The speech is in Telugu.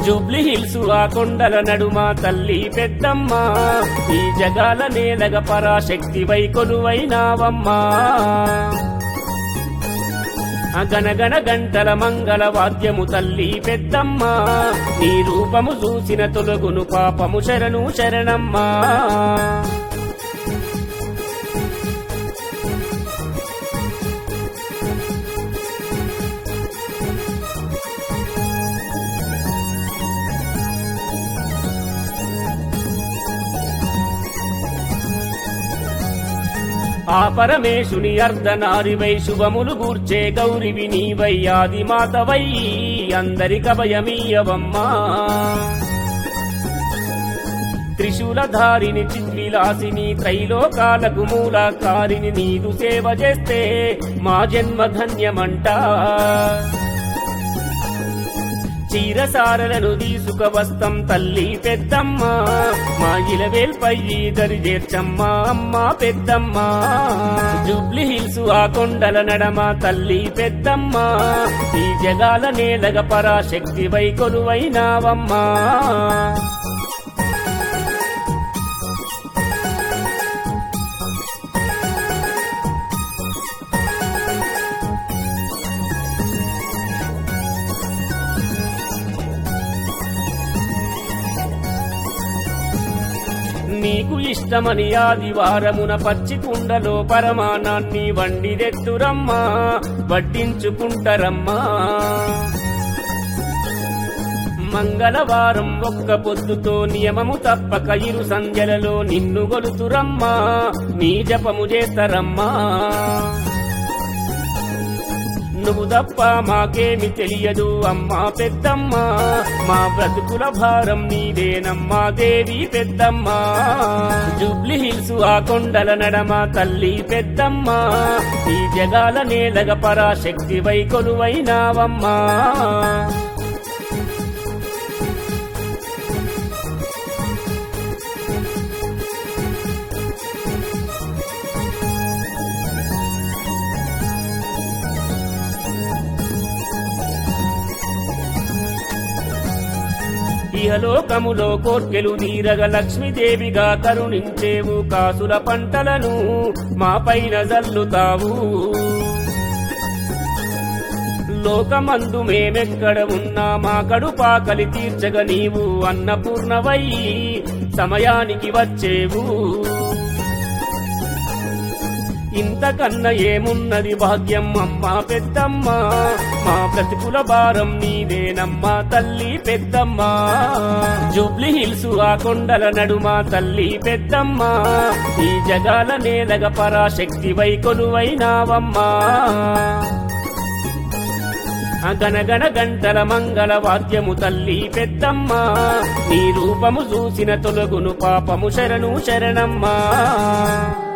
జూబ్లీ హిల్స్ ఆ కొండల నడుమ తల్లి పెద్దమ్మ ఈ జగాల నేలగ పరాశక్తి వై కొలువైనావమ్మా గనగన గంటల మంగళ వాద్యము తల్లి పెద్దమ్మ నీ రూపము చూసిన తొలగును పాపము శరణు శరణమ్మా ఆ పరమేశుని అర్ధనారివై శుభములు గూర్చే గౌరివి నీవై ఆది మాతవై అందరికభయమీయవమ్మా త్రిశూలధారిని చిద్విలాసిని త్రైలోకాలకు మూలకారిని నీదు సేవ చేస్తే మా జన్మ ధన్యమంటా చీరసారలను తీసుక వస్తం తల్లి పెద్దమ్మ మా ఇలవేల్పై దరి చేర్చమ్మ అమ్మ పెద్దమ్మ జూబ్లీ హిల్స్ ఆ కొండల నడమ తల్లి పెద్దమ్మ ఈ జగాల నేలగ పరాశక్తి వై కొలువైనావమ్మా నీకు ఇష్టమని ఆదివారమున పచ్చి కుండలో పరమానాన్ని వండిదెత్తురమ్మా వడ్డించుకుంటరమ్మా మంగళవారం ఒక్క పొద్దుతో నియమము తప్పక ఇరు సంధ్యలలో నిన్ను గొలుతురమ్మా నీ జపము చేస్తారమ్మా నువ్వు తప్ప మాకేమి తెలియదు అమ్మా పెద్దమ్మ మా బ్రతుకుల భారం నీదేనమ్మా దేవి పెద్దమ్మ జూబ్లీ హిల్స్ ఆ కొండల నడమ తల్లి పెద్దమ్మ ఈ జగాల నేలగ పరాశక్తి వై కొలువైనావమ్మా ఇహలోకములో కోర్కెలు నీరగ లక్ష్మీదేవిగా కరుణించేవు కాసుల పంటలను మా పైన జల్లుతావు లోకమందు మేమెక్కడ ఉన్నా మా కడుపాకలి తీర్చగ నీవు అన్నపూర్ణవై సమయానికి వచ్చేవు ఇంతకన్నా ఏమున్నది భాగ్యం అమ్మా పెద్దమ్మ మా బ్రతుకుల భారం నీదేనమ్మా తల్లి పెద్దమ్మ జూబ్లీ హిల్స్ ఆ కొండల నడుమ తల్లి పెద్దమ్మ ఈ జగాల నేలగ పరాశక్తి వై కొలువైనావమ్మా గనగన గంటల మంగళ వాద్యము తల్లి పెద్దమ్మ నీ రూపము చూసిన తొలగును పాపము శరణు శరణమ్మా